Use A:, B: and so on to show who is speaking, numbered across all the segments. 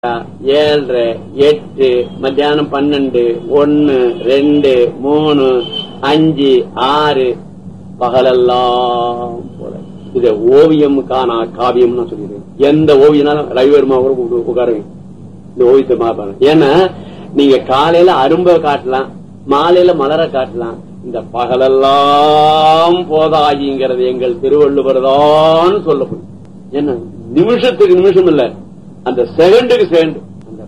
A: ஏழரை எட்டு மத்தியானம் பன்னெண்டு ஒன்னு ரெண்டு மூணு அஞ்சு ஆறு பகலெல்லாம் போல இது ஓவியம் காணா காவியம் நான் சொல்லிடுறேன் எந்த ஓவியனாலும் ரவிவர்மா கூட கூப்பிட்டு உட்காருங்க இந்த ஓவியத்தை பாருங்க ஏன்னா நீங்க காலையில அரும்ப காட்டலாம் மாலையில மலர காட்டலாம் இந்த பகலெல்லாம் போதாகிங்கிறது எங்கள் திருவள்ளுவர் தான் சொல்லப்படும் என்ன நிமிஷத்துக்கு நிமிஷம் இல்ல அந்த செகண்டுக்கு செகண்ட் அந்த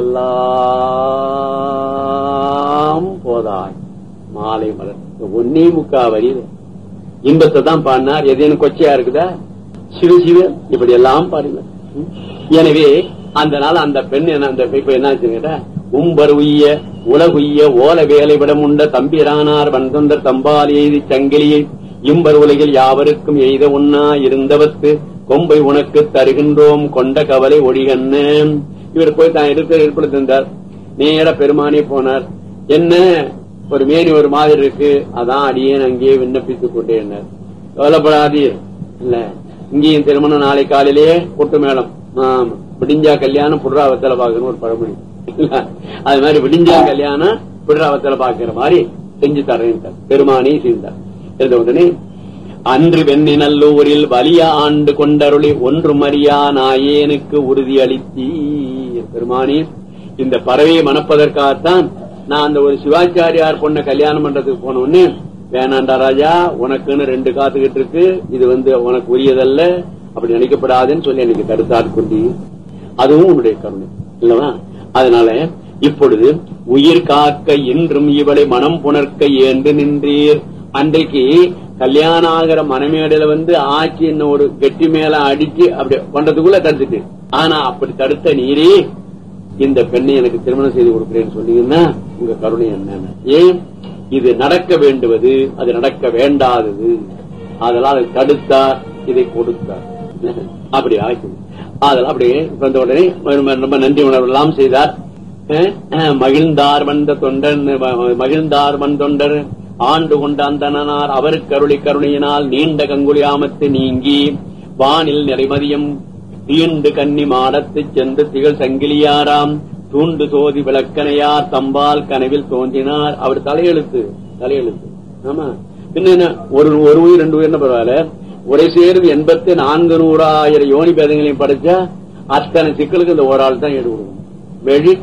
A: பகலெல்லாம் போதாய் மாலை மலர் இந்த ஒன்னே முக்கா வரியில இன்பத்தை தான் பாடினார் எதேனும் கொச்சையா இருக்குதா சிறு சிறு இப்படி எல்லாம் பாருங்க ம். எனவே அந்த நாள் அந்த பெண் என்ன அந்த இப்ப என்ன ஆச்சுங்கிட்ட உம்பர் உய்ய உலகுய்ய ஓல வேலை விடம் உண்ட தம்பிரானார் வந்தொண்டர் தம்பால் எய்தி சங்கிலியை இம்பர் உலகில் யாவருக்கும் எய்த உண்ணா இருந்தவத்து கொம்பை உனக்கு தருகின்றோம் கொண்ட கவலை ஒழிகண்ண இவர் போய் தான் எடுத்து ஏற்படுத்திருந்தார் நேர பெருமானே போனார் என்ன ஒரு மேனி ஒரு மாதிரி இருக்கு அதான் அடியேன் அங்கேயே விண்ணப்பித்துக் கொண்டேன் கவலைப்படாதீர் இல்ல இங்கேயும் திருமணம் நாளை காலையிலேயே கொட்டு மேளம் ஆமா விடிஞ்சா கல்யாணம் புடுறாவத்துல பாக்கணும் ஒரு பழமொழி இல்ல? அது மாதிரி விடிஞ்சா கல்யாணம் புடுறாவத்துல பாக்குற மாதிரி செஞ்சு தரேன் பெருமானே செய்தார் இருந்த உடனே அன்று வெண்ணி நல்லூரில் வலிய ஆண்டு கொண்டருளி ஒன்று மரியா நாயேனுக்கு உறுதி அளித்தீர் பெருமானே இந்த பறவையை மணப்பதற்காகத்தான் நான் அந்த ஒரு சிவாச்சாரியார் பொண்ணை கல்யாணம் பண்றதுக்கு போன உடனே வேணாண்டா ராஜா உனக்குன்னு ரெண்டு காத்துக்கிட்டு இருக்கு இது வந்து உனக்கு உரியதல்ல அப்படி நினைக்கப்படாதுன்னு சொல்லி எனக்கு தடுத்தார் கொண்டி அதுவும் உன்னுடைய கருணை இல்லவா அதனால இப்பொழுது உயிர் காக்க இன்றும் இவளை மனம் புணர்க்க ஏன்று நின்றீர் அன்றைக்கு கல்யாணம் ஆகிற மனமேடையில வந்து ஆட்சி என்ன ஒரு கெட்டி மேல அடிச்சு அப்படி பண்றதுக்குள்ள தடுத்துட்டு ஆனா அப்படி தடுத்த நீரே இந்த பெண்ணை எனக்கு திருமணம் செய்து கொடுக்கிறேன்னு சொன்னீங்கன்னா உங்க கருணை என்னன்னு ஏன் இது நடக்க வேண்டுவது அது நடக்க வேண்டாதது அதெல்லாம் அதை தடுத்தார் இதை கொடுத்தார் அப்படி ஆக்கி அதெல்லாம் அப்படியே வந்த உடனே ரொம்ப- ரொம்ப நன்றி உணர்வு எல்லாம் செய்தார் அஹ், அஹ், மகிழ்ந்தார் வந்த தொண்டன் ம- மகிழ்ந்தார் வன் தொண்டர் ஆண்டு கொண்ட அந்தனார் அவர் கருளை கருணையினால் நீண்ட கங்குலி ஆமத்து நீங்கி வானில் நிறைமதியம் தீண்டு கன்னி மாடத்துச் சென்று திகழ் சங்கிலியாராம் தூண்டு சோதி விளக்கணையார் தம்பால் கனவில் தோன்றினார் அவர் தலையெழுத்து தலையெழுத்து ஆமா பின்ன என்ன ஒரு ஒரு உயிர் ரெண்டு உயிர்னு பரவாயில்ல உரை சேரும் எண்பத்தி நான்கு நூறாயிரம் யோனி பேதங்களையும் படிச்சா அத்தனை சிக்கலுக்கு இந்த ஒரு ஆள் தான் ஈடு கொடுக்கணும் வெளி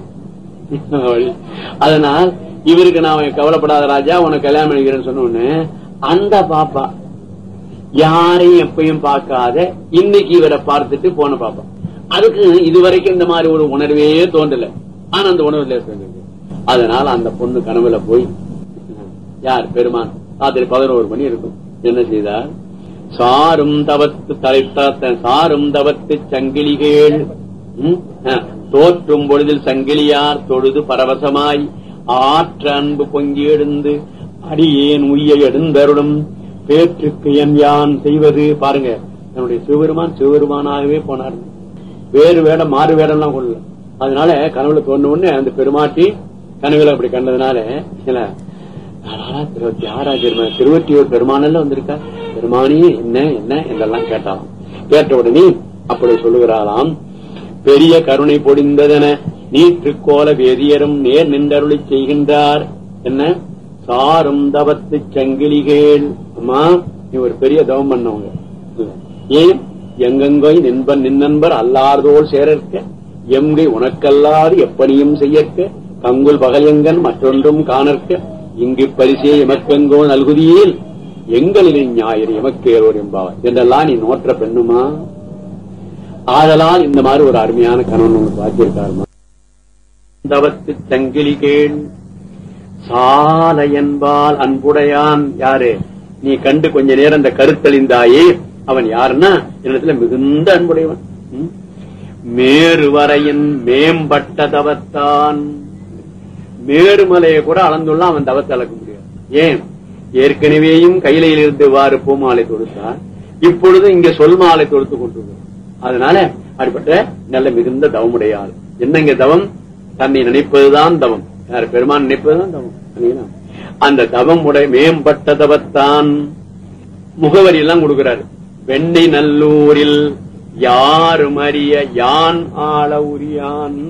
A: வழி. அதனால் இவருக்கு நான் கவலைப்படாத ராஜா உனக்கு கல்யாணம் பண்ணிக்கிறேன்னு சொன்ன உடனே அந்த பாப்பா யாரையும் எப்பயும் பார்க்காத இன்னைக்கு இவரை பார்த்துட்டு போன பாப்பா அதுக்கு இதுவரைக்கும் இந்த மாதிரி ஒரு உணர்வே தோன்றல ஆனா அந்த உணர்வு லேசா அதனால அந்த பொண்ணு கனவுல போய் யார் பெருமான் ராத்திரி பதினோரு மணி இருக்கும் என்ன செய்தார் சாரும் தவத்து தலைத்த சாரும் தவத்து சங்கிலிகள் ம், அஹ், தோற்றும் பொழுதில் சங்கிலியார் தொழுது பரவசமாய் ஆற்ற அன்பு பொங்கி எழுந்து அடியேன் உய்ய எழுந்தருளும் பேற்றுக்கு என் யான் செய்வது பாருங்க தன்னுடைய சிவபெருமான் சிவபெருமானாகவே போனார் வேறு வேடம் மாறு வேடம்லாம் கொள்ள அதனால கனவுல தோணுன உடனே அந்த பெருமாட்டி கனவுல அப்படி கண்டதுனால இல்ல அடாடா, திரு தியாகராஜ பெருமான் திருவற்றியூர் பெருமானல்ல வந்திருக்கா பெருமானி என்ன என்ன என்றெல்லாம் கேட்டாலாம் கேட்ட உடனே அப்படி சொல்லுகிறாராம் பெரிய கருணை பொடிந்ததென நீற்றுக்கோல வேதியரும் நேர் நின்றருளி செய்கின்றார் என்ன சாரும் தவத்து சங்கிலிகள் அம்மா நீ ஒரு பெரிய தவம் பண்ணவங்க ஏன் எங்கெங்கோ நின்பன் நின்னன்பர் அல்லார்தோள் சேரற்க எம்கை உனக்கல்லாது எப்பணியும் செய்யற்க கங்குல் பகயங்கன் மற்றொன்றும் காணற்க இங்கு பரிசே எமக்கெங்கோ நல்குதியில் எங்களின் ஞாயிறு எமக்கேரோர் என்பார் என்றெல்லாம் நீ நோற்ற பெண்ணுமா ஆதலால் இந்த மாதிரி ஒரு அருமையான கணவன் உங்களுக்கு வாக்கியிருக்காருமா தவத்து சங்கிலி கேள் சால என்பால் அன்புடையான் யாரு நீ கண்டு கொஞ்ச நேரம் அந்த கருத்தழிந்தாயே அவன் யாருன்னா என்னிடத்துல மிகுந்த அன்புடையவன் ம்? மேருவரையின் மேம்பட்ட தவத்தான் மேருமலையை கூட அளந்துள்ள அவன் தவத்தை அளக்க முடியாது ஏன் ஏற்கனவேயும் கையிலையில் இருந்து வாறு பூமாலை தொடுத்தான் இப்பொழுது இங்க சொல் மாலை தொடுத்து கொண்டிருக்கிறான் அதனால அப்படிப்பட்ட நல்ல மிகுந்த தவமுடையாள் என்னங்க தவம் தன்னை நினைப்பதுதான் தவம் யார் பெருமான் நினைப்பதுதான் தவம் சரிங்களா? அந்த தவம் உடைய மேம்பட்ட தவத்தான் முகவரி எல்லாம் கொடுக்கிறாரு வெண்ணை நல்லூரில் யாரும் அறிய யான் ஆள உரியான்